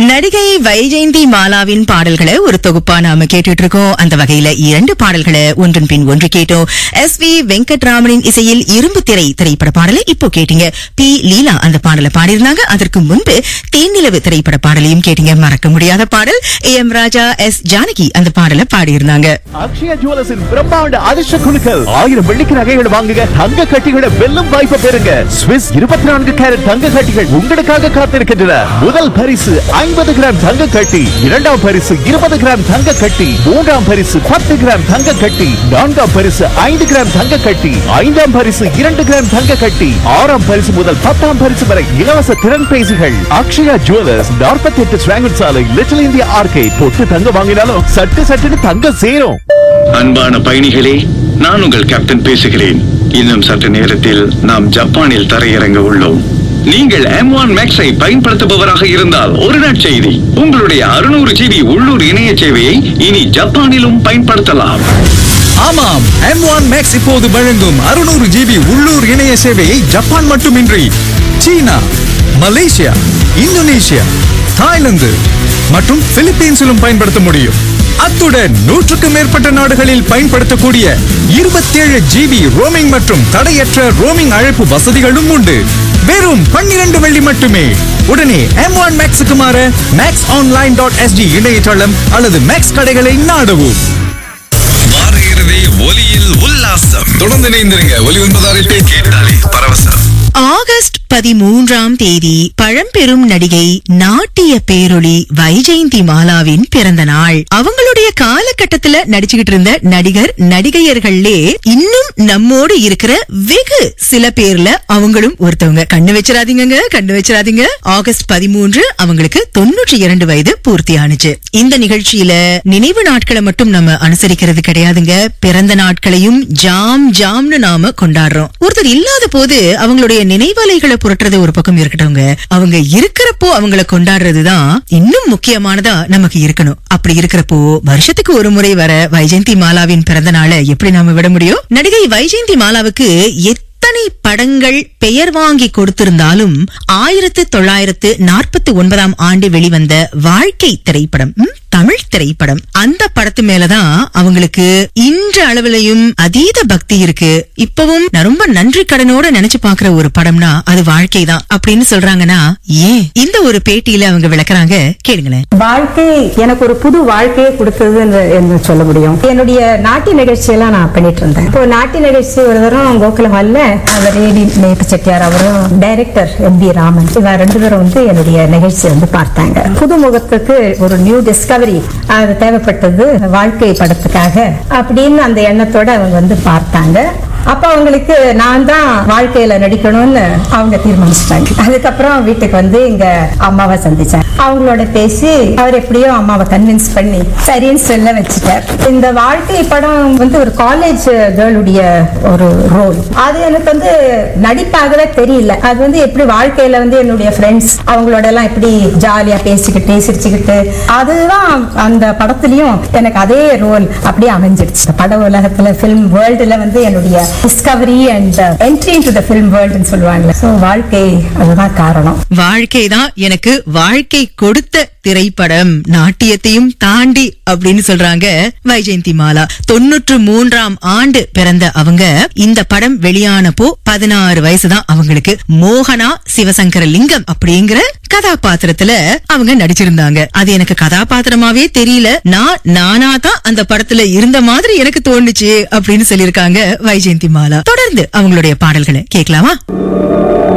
நடிகை வைஜெயந்தி மாலாவின் பாடல்களை ஒரு தொகுப்பா நாம கேட்டுட்டு இருக்கோம் அந்த வகையில இரண்டு பாடல்களை ஒன்றன் பின் ஒன்று கேட்டோம் எஸ் வி வெங்கட்ராமனின் இசையில் இரும்பு திரை திரைப்பட பாடலை இப்போ கேட்டீங்க பி லீலா அந்த பாடலை பாடியிருந்தாங்க அதற்கு முன்பு தேனிலவு திரைப்பட பாடலையும் கேட்டீங்க மறக்க முடியாத பாடல் A M Raja S Janaki அந்த பாடலை பாடியிருந்தாங்க அக்ஷயா ஜுவல்லர்ஸின் பிரம்மாண்ட அதிர்ஷ்ட குழுக்கள் ஆயிரம் வெள்ளிக்கு நகைகள் வாங்குங்க தங்க கட்டிகளை வெல்லும் வாய்ப்பை பெறுங்க ஸ்விஸ் இருபத்தி நான்கு கேரட் தங்க கட்டிகள் உங்களுக்காக காத்திருக்கின்றன முதல் பரிசு ஐம்பது கிராம் தங்க கட்டி இரண்டாம் பரிசு இருபது கிராம் தங்க கட்டி மூன்றாம் பரிசு பத்து கிராம் தங்க கட்டி நான்காம் பரிசு ஐந்து கிராம் தங்க கட்டி ஐந்தாம் பரிசு இரண்டு கிராம் தங்க கட்டி ஆறாம் பரிசு முதல் பத்தாம் பரிசு வரை இலவச திறன் பேசிகள் அக்ஷயா ஜுவல்லர்ஸ் நாற்பத்தி எட்டு ஸ்வாங்கட் சாலை லிட்டில் இந்தியா ஆர்கேட் பொட்டு தங்க வாங்கினாலும் சட்டு சட்டுன்னு தங்கம் சேரும் அன்பான பயணிகளே நான் உங்கள் கேப்டன் பேசுகிறேன் இன்னும் சற்று நேரத்தில் நாம் ஜப்பானில் தரையிறங்க உள்ளோம் நீங்கள் எம் ஒன் மேக்ஸை பயன்படுத்துபவராக இருந்தால் ஒரு நற்செய்தி உங்களுடைய அறுநூறு ஜிபி உள்ளூர் இணைய சேவையை இனி ஜப்பானிலும் பயன்படுத்தலாம் ஆமாம் M1 Max இப்போது வழங்கும் 600 ஜிபி உள்ளூர் இணைய சேவையை ஜப்பான் மட்டுமின்றி சீனா மலேசியா இந்தோனேஷியா தாய்லாந்து மற்றும் பிலிப்பீன்ஸிலும் பயன்படுத்த முடியும் அத்துடன் நூற்றுக்கும் மேற்பட்ட நாடுகளில் பயன்படுத்தக்கூடிய 27 ஜிபி ரோமிங் மற்றும் தடையற்ற ரோமிங் அழைப்பு வசதிகளும் உண்டு வெறும் 12 வெள்ளி மட்டுமே உடனே M1 Maxக்கு மாற மேக்ஸ் ஆன்லைன் டாட் எஸ்டி இணையதளம் அல்லது மேக்ஸ் கடைகளை நாடவும் வார இறுதி ஒலியில் உல்லாசம் தொடர்ந்து இணைந்திருங்க ஒலி ஒன்பதாறு எட்டு கேட்டாலே பரவசம் ஆகஸ்ட் பதிமூன்றாம் தேதி பழம்பெரும் நடிகை நாட்டிய பேரொளி வைஜெயந்தி மாலாவின் பிறந்த நாள் அவங்களுடைய காலகட்டத்துல நடிச்சுக்கிட்டு இருந்த நடிகர் நடிகையர்கள்லே இன்னும் நம்மோடு இருக்கிற வெகு சில பேர்ல அவங்களும் ஒருத்தவங்க கண்ணு வச்சிடாதீங்க கண்ணு வச்சிடாதீங்க ஆகஸ்ட் பதிமூன்று அவங்களுக்கு தொன்னூற்றி இரண்டு வயது பூர்த்தி ஆனுச்சு இந்த நிகழ்ச்சியில நினைவு நாட்களை மட்டும் நம்ம அனுசரிக்கிறது கிடையாதுங்க பிறந்த நாட்களையும் ஜாம் ஜாம்னு நாம கொண்டாடுறோம் ஒருத்தர் இல்லாத போது அவங்களுடைய நினைவலைகளை புரட்டுறது ஒரு பக்கம் இருக்கட்டும்ங்க அவங்க இருக்கிறப்போ அவங்கள கொண்டாடுறதுதான் இன்னும் முக்கியமானதா நமக்கு இருக்கணும் அப்படி இருக்கிறப்போ வருஷத்துக்கு ஒரு முறை வர வைஜெயந்தி மாலாவின் பிறந்த நாளை எப்படி நாம விட முடியும் நடிகை வைஜெயந்தி மாலாவுக்கு எத்தனை படங்கள் பெயர் வாங்கி கொடுத்திருந்தாலும் ஆயிரத்து தொள்ளாயிரத்து நாற்பத்தி ஒன்பதாம் ஆண்டு வெளிவந்த வாழ்க்கை திரைப்படம் ம், தமிழ் திரைப்படம் அந்த படத்து மேலதான் அவங்களுக்கு இன்று அளவிலையும் அதீத பக்தி இருக்கு இப்பவும் நான் ரொம்ப நன்றி கடனோட நினைச்சு பாக்குற ஒரு படம்னா அது வாழ்க்கை தான் அப்படின்னு சொல்றாங்கன்னா ஏன் இந்த ஒரு பேட்டியில அவங்க விளக்குறாங்க கேளுங்களேன் வாழ்க்கை எனக்கு ஒரு புது வாழ்க்கையை கொடுத்ததுன்னு என்று சொல்ல முடியும் என்னுடைய நாட்டிய நிகழ்ச்சியெல்லாம் நான் பண்ணிட்டு இருந்தேன் இப்போ நாட்டிய நிகழ்ச்சி ஒரு தரம் கோகுல ஹால்ல அவர் ஏடி நேட்டு செட்டியார் அவரும் டைரக்டர் எம் பி ராமன் இவங்க ரெண்டு பேரும் வந்து என்னுடைய நிகழ்ச்சி வந்து பார்த்தாங்க புது முகத்துக்கு ஒரு நியூ டிஸ்கவரி அது தேவைப்பட்டது வாழ்க்கை படத்துக்காக அப்படின்னு அந்த எண்ணத்தோட அவங்க வந்து பார்த்தாங்க அப்ப அவங்களுக்கு நான் தான் வாழ்க்கையில நடிக்கணும்னு அவங்க தீர்மானிச்சிட்டாங்க அதுக்கப்புறம் வீட்டுக்கு வந்து எங்க அம்மாவை சந்திச்சாங்க அவங்களோட பேசி அவர் எப்படியோ அம்மாவை கன்வின்ஸ் பண்ணி சரின்னு சொல்ல வச்சுட்டார் இந்த வாழ்க்கை படம் வந்து ஒரு காலேஜ் கேர்ளுடைய ஒரு ரோல் அது எனக்கு வந்து நடிப்பாகவே தெரியல அது வந்து எப்படி வாழ்க்கையில வந்து என்னுடைய ஃப்ரெண்ட்ஸ் அவங்களோட எல்லாம் எப்படி ஜாலியா பேசிக்கிட்டு சிரிச்சுக்கிட்டு அதுதான் அந்த படத்துலயும் எனக்கு அதே ரோல் அப்படியே அமைஞ்சிடுச்சு பட உலகத்துல பிலிம் வேர்ல்டுல வந்து என்னுடைய discovery and entry to the film வேர்ல்டுன்னு சொல்லுவாங்க ஸோ வாழ்க்கை அதுதான் காரணம் வாழ்க்கை தான் எனக்கு வாழ்க்கை கொடுத்த திரைப்படம் நாட்டியத்தையும் தாண்டி அப்படின்னு சொல்றாங்க வைஜெயந்தி மாலா தொன்னூற்று மூன்றாம் ஆண்டு பிறந்த அவங்க இந்த படம் வெளியானப்போ பதினாறு வயசுதான் அவங்களுக்கு மோகனா சிவசங்கர லிங்கம் அப்படிங்கிற கதாபாத்திரத்துல அவங்க நடிச்சிருந்தாங்க அது எனக்கு கதாபாத்திரமாவே தெரியல நான் நானா தான் அந்த படத்துல இருந்த மாதிரி எனக்கு தோணுச்சு அப்படின்னு சொல்லியிருக்காங்க வைஜெயந்தி மாலா தொடர்ந்து அவங்களுடைய பாடல்களை கேட்கலாமா